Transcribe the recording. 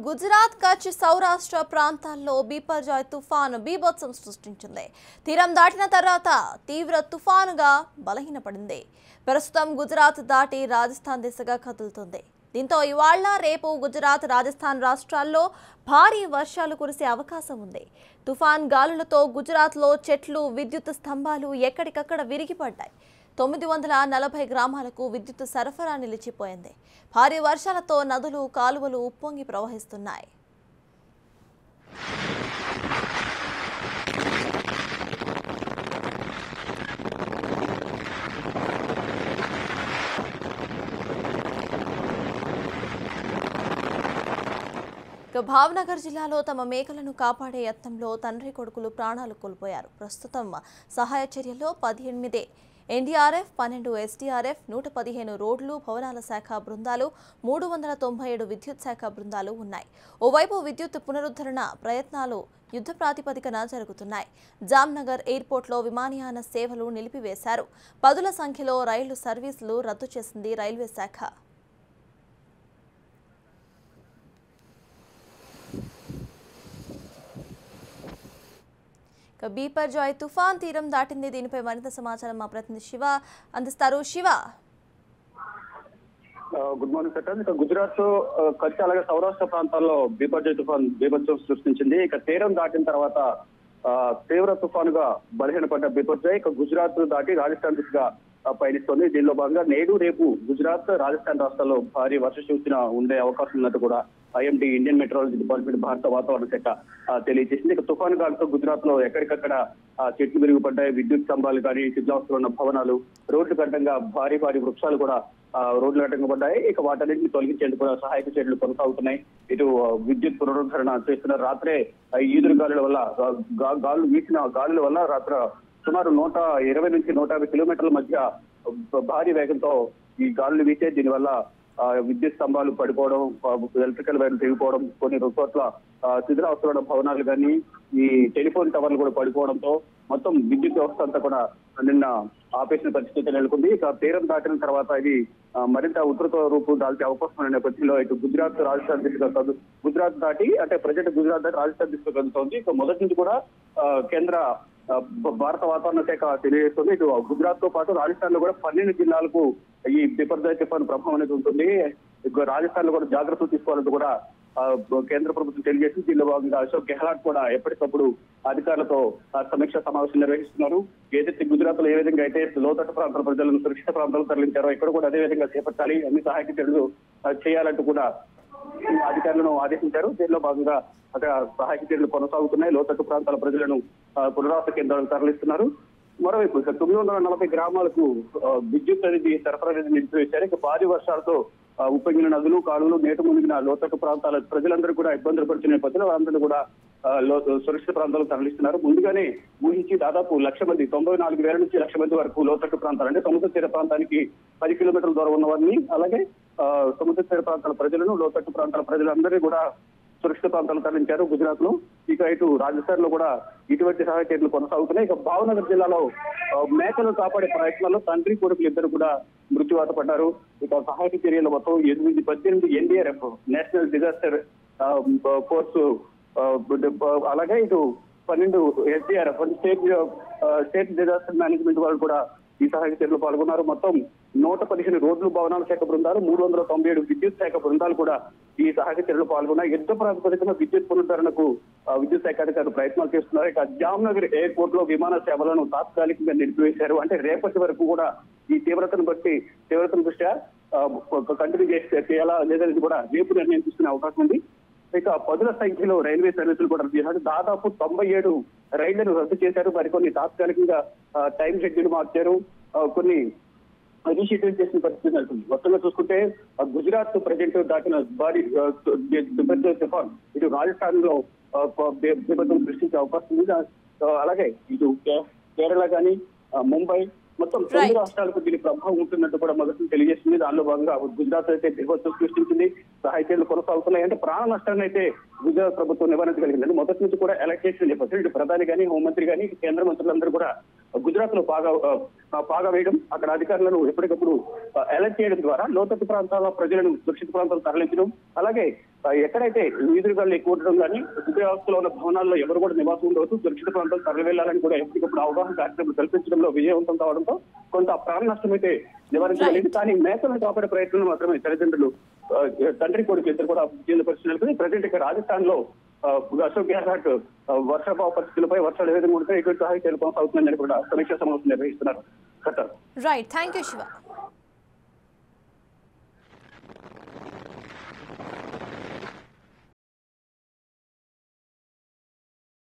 గుజరాత్ కచ్ సౌరాష్ట్ర ప్రాంతాల్లో బీపర్జాయ్ తుఫాను బీభత్సం సృష్టించింది తీరం దాటిన తర్వాత తీవ్ర తుఫానుగా బలహీనపడింది ప్రస్తుతం గుజరాత్ దాటి రాజస్థాన్ దిశగా కదులుతుంది దీంతో ఇవాళ రేపు గుజరాత్ రాజస్థాన్ రాష్ట్రాల్లో భారీ వర్షాలు కురిసే అవకాశం ఉంది తుఫాన్ గాలులతో గుజరాత్లో చెట్లు విద్యుత్ స్తంభాలు ఎక్కడికక్కడ విరిగిపడ్డాయి తొమ్మిది వందల నలభై గ్రామాలకు విద్యుత్ సరఫరా నిలిచిపోయింది భారీ వర్షాలతో నదులు కాలువలు ఉప్పొంగి ప్రవహిస్తున్నాయి ఇక భావనగర్ జిల్లాలో తమ మేకలను కాపాడే యత్నంలో తండ్రి కొడుకులు ప్రాణాలు కోల్పోయారు ప్రస్తుతం సహాయ చర్యల్లో పద్దెనిమిది ఎన్డీఆర్ఎఫ్ పన్నెండు ఎస్డీఆర్ఎఫ్ నూట పదిహేను రోడ్లు భవనాల శాఖ బృందాలు మూడు వందల తొంభై ఏడు విద్యుత్ శాఖ బృందాలు ఉన్నాయి ఓవైపు విద్యుత్ పునరుద్ధరణ ప్రయత్నాలు యుద్ధ ప్రాతిపదికన జరుగుతున్నాయి జామ్నగర్ ఎయిర్పోర్ట్లో విమానయాన సేవలు నిలిపివేశారు పదుల సంఖ్యలో రైళ్లు సర్వీసులు రద్దు చేసింది రైల్వే శాఖ ఇక బీపర్జాయ్ తుఫాన్ తీరం దాటింది దీనిపై మరింత సమాచారం మా ప్రతినిధి శివ అందిస్తారు శివ ఆ, గుడ్ మార్నింగ్ సర్ ఇక గుజరాత్ ఆ, కచ్ అలాగే సౌరాష్ట్ర ప్రాంతాల్లో బీపర్జయ్ తుఫాన్ బీభత్సం సృష్టించింది ఇక తీరం దాటిన తర్వాత ఆ, తీవ్ర తుఫానుగా బలహీనపడ్డ బీపర్జయ్ ఇక గుజరాత్ దాటి రాజస్థాన్ దిశగా ఆ, పయనిస్తోంది దీనిలో భాగంగా నేడు రేపు గుజరాత్ రాజస్థాన్ రాష్ట్రాల్లో భారీ వర్ష సూచన ఉండే అవకాశం ఉన్నట్టు కూడా ఐఎండీ ఇండియన్ మెట్రాలజీ డిపార్ట్మెంట్ భారత వాతావరణ శాఖ ఆ, తెలియజేసింది ఇక తుఫాను గాలితో గుజరాత్ లో ఎక్కడికక్కడ ఆ, చెట్లు విరిగిపడ్డాయి విద్యుత్ స్తంభాలు కానీ శిథిలావస్థలో ఉన్న భవనాలు రోడ్లు కట్టంగా భారీ భారీ వృక్షాలు కూడా ఆ, రోడ్లు కట్టంగా పడ్డాయి ఇక వాటన్నింటిని తొలగించేందుకు కూడా సహాయక చర్యలు కొనసాగుతున్నాయి ఇటు ఆ, విద్యుత్ పునరుద్ధరణ చేస్తున్న రాత్రే ఆ, ఈదురు గాలుల వల్ల ఆ, గా- గాలు వీసిన గాలుల వల్ల రాత్ర సుమారు నూట ఇరవై నుంచి నూట యాభై కిలోమీటర్ల మధ్య భారీ వేగంతో ఈ గాలులు వీచే దీనివల్ల ఆ, విద్యుత్ స్తంభాలు పడిపోవడం ఆ, ఎలక్ట్రికల్ వైర్లు తెగిపోవడం కొన్ని చోట్ల ఆ, శిథిలావస్థల భవనాలు కానీ ఈ టెలిఫోన్ టవర్లు కూడా పడిపోవడంతో మొత్తం విద్యుత్ వ్యవస్థ అంతా కూడా నిన్న ఆపేసిన పరిస్థితి నెలకొంది ఇక తీరం దాటిన తర్వాత ఇది ఆ, మరింత ఉధృత రూపు దాల్చే అవకాశం ఉన్న నేపథ్యంలో ఇటు గుజరాత్ రాజస్థాన్ దిశగా కదు గుజరాత్ దాటి అంటే ప్రజెంట్ గుజరాత్ దాటి రాజస్థాన్ దిశగా కదులుతోంది ఇక మొదటి నుంచి కూడా ఆ, కేంద్ర ఆ, భ- భారత వాతావరణ శాఖ తెలియజేస్తుంది ఇటు గుజరాత్ తో పాటు రాజస్థాన్ లో కూడా పన్నెండు జిల్లాలకు ఈ బిపర్జాయ్ తుఫాను ప్రభావం అనేది ఉంటుంది ఇక రాజస్థాన్ లో కూడా జాగ్రత్తలు తీసుకోవాలంటూ కూడా ఆ, కేంద్ర ప్రభుత్వం తెలియజేసింది దీనిలో భాగంగా అశోక్ గెహ్లాట్ కూడా ఎప్పటికప్పుడు అధికారులతో ఆ, సమీక్ష సమావేశం నిర్వహిస్తున్నారు ఏదైతే గుజరాత్ లో ఏ విధంగా అయితే లోతట్టు ప్రాంతాల ప్రజలను సురక్షిత ప్రాంతాలకు తరలించారో ఇక్కడ కూడా అదే విధంగా చేపట్టాలి అన్ని సహాయక చర్యలు ఆ, చేయాలంటూ కూడా అధికారులను ఆదేశించారు దీనిలో భాగంగా అక్కడ సహాయక చర్యలు కొనసాగుతున్నాయి లోతట్టు ప్రాంతాల ప్రజలను ఆ, పునరావాస కేంద్రాలకు తరలిస్తున్నారు మరోవైపు ఇక తొమ్మిది వందల నలభై గ్రామాలకు ఆ, విద్యుత్ అనేది సరఫరా అనేది నిలిపివేశారు ఇక భారీ వర్షాలతో ఆ, ఉప్పొంగిన నదులు కాలువలు నేట మునిగిన లోతట్టు ప్రాంతాల ప్రజలందరూ కూడా ఇబ్బందులు పడుతున్న నేపథ్యంలో వాళ్ళందరూ కూడా ఆ, లో- సురక్షిత ప్రాంతాలకు తరలిస్తున్నారు ముందుగానే ఊహించి దాదాపు లక్ష మంది తొంభై నాలుగు వేల నుంచి లక్ష మంది వరకు లోతట్టు ప్రాంతాలు అంటే సముద్ర తీర ప్రాంతానికి పది కిలోమీటర్ల దూరం ఉన్న వారిని అలాగే ఆ, సముద్ర తీర ప్రాంతాల ప్రజలను లోతట్టు ప్రాంతాల ప్రజలందరినీ కూడా సురక్షిత ప్రాంతాలు తరలించారు గుజరాత్ లో ఇక ఇటు రాజస్థాన్ లో కూడా ఇటువంటి సహాయ చర్యలు కొనసాగుతున్నాయి ఇక భావనగర్ జిల్లాలో ఆ, మేకలు కాపాడే ప్రయత్నాల్లో తండ్రి కొడుకులు ఇద్దరు కూడా మృత్యువాత పడ్డారు ఇక సహాయక చర్యలు మొత్తం ఎనిమిది పద్దెనిమిది ఎన్డీఆర్ఎఫ్ నేషనల్ డిజాస్టర్ ఫోర్స్ అలాగే ఇటు పన్నెండు SDRF state ah, state disaster management వాళ్ళు కూడా ఈ సహాయక చర్యలు పాల్గొన్నారు మొత్తం నూట పదిహేను రోడ్లు భవనాల శాఖ బృందాలు మూడు వందల తొంభై ఏడు విద్యుత్ శాఖ బృందాలు కూడా ఈ సహాయక చర్యలు పాల్గొన్నాయి యుద్ధ ప్రాతిపదికన విద్యుత్ పునరుద్ధరణకు ఆ, విద్యుత్ శాఖ అధికారులు ప్రయత్నాలు చేస్తున్నారు ఇక జామ్నగర్ ఎయిర్పోర్ట్ లో విమాన సేవలను తాత్కాలికంగా నిలిపివేశారు అంటే రేపటి వరకు కూడా ఈ తీవ్రతను బట్టి తీవ్రతను దృష్ట్యా కంటిన్యూ చేస్తే చేయాలా లేదనేది కూడా రేపు నిర్ణయం తీసుకునే అవకాశం ఉంది ఇక పదుల సంఖ్యలో రైల్వే సర్వీసులు కూడా రద్దు చేశారు దాదాపు తొంభై ఏడు రైళ్లను రద్దు చేశారు మరికొన్ని తాత్కాలికంగా ఆ, టైం షెడ్యూల్ మార్చారు ఆ, కొన్ని ఇనిషియేటివ్ చేసిన పరిస్థితి నెలకొంది మొత్తంగా చూసుకుంటే ఆ, గుజరాత్ ప్రజెంట్ దాటిన భారీ ఆ, బిపర్జయ్ తుఫాన్ ఇటు రాజస్థాన్ లో ఆ, బి- బిపత్తులు సృష్టించే అవకాశం ఉంది ఆ, అలాగే ఇటు కే- కేరళ కానీ ముంబై మొత్తం తొమ్మిది Right. రాష్ట్రాలకు దీని ప్రభావం ఉంటున్నట్టు కూడా మొదటి తెలియజేసింది దానిలో భాగంగా గుజరాత్ అయితే దిగొచ్చు సృష్టించింది సహాయ చర్యలు కొనసాగుతున్నాయి అంటే ప్రాణ నష్టాన్ని అయితే గుజరాత్ ప్రభుత్వం నివారించగలిగింది మొదటి నుంచి కూడా ఎలక్ట్ చేసిన నేపథ్యం ఇటు ప్రధాని కానీ హోంమంత్రి కానీ కేంద్ర మంత్రులందరూ కూడా గుజరాత్ లో బాగా ఆ, బాగా వేయడం అక్కడ అధికారులను ఎప్పటికప్పుడు అలర్ట్ చేయడం ద్వారా లోతట్టు ప్రాంతాల ప్రజలను సురక్షిత ప్రాంతాలు తరలించడం అలాగే ఆ, ఎక్కడైతే వీధులు ఎక్కువ ఉండడం కానీ ఉద్యోగస్తులు ఉన్న భవనాల్లో ఎవరు కూడా నివాసం ఉండవచ్చు సురక్షిత ప్రాంతం తరలి వెళ్ళాలని కూడా ఎప్పటికప్పుడు అవగాహన కార్యక్రమం కల్పించడంలో విజయవంతం కావడంతో కొంత ప్రాణ నష్టం అయితే నివారించగలిగింది కానీ మేకలను కాపాడే ప్రయత్నం మాత్రమే తల్లిదండ్రులు ఆ, తండ్రి కొడుకు ఇద్దరు కూడా కేంద్ర పరిస్థితులు ప్రజెంట్ ఇక్కడ రాజస్థాన్ లో ఆ, అశోక్ గెహ్లాట్ ఆ, వర్షాభావ పరిస్థితులపై వర్షాలు ఏ విధంగా ఉంటే ఎటువంటి సహాయ కొనసాగుతుందని కూడా సమీక్షా సమావేశం నిర్వహిస్తున్నారు కట్టారు రైట్ థ్యాంక్ యూ శివ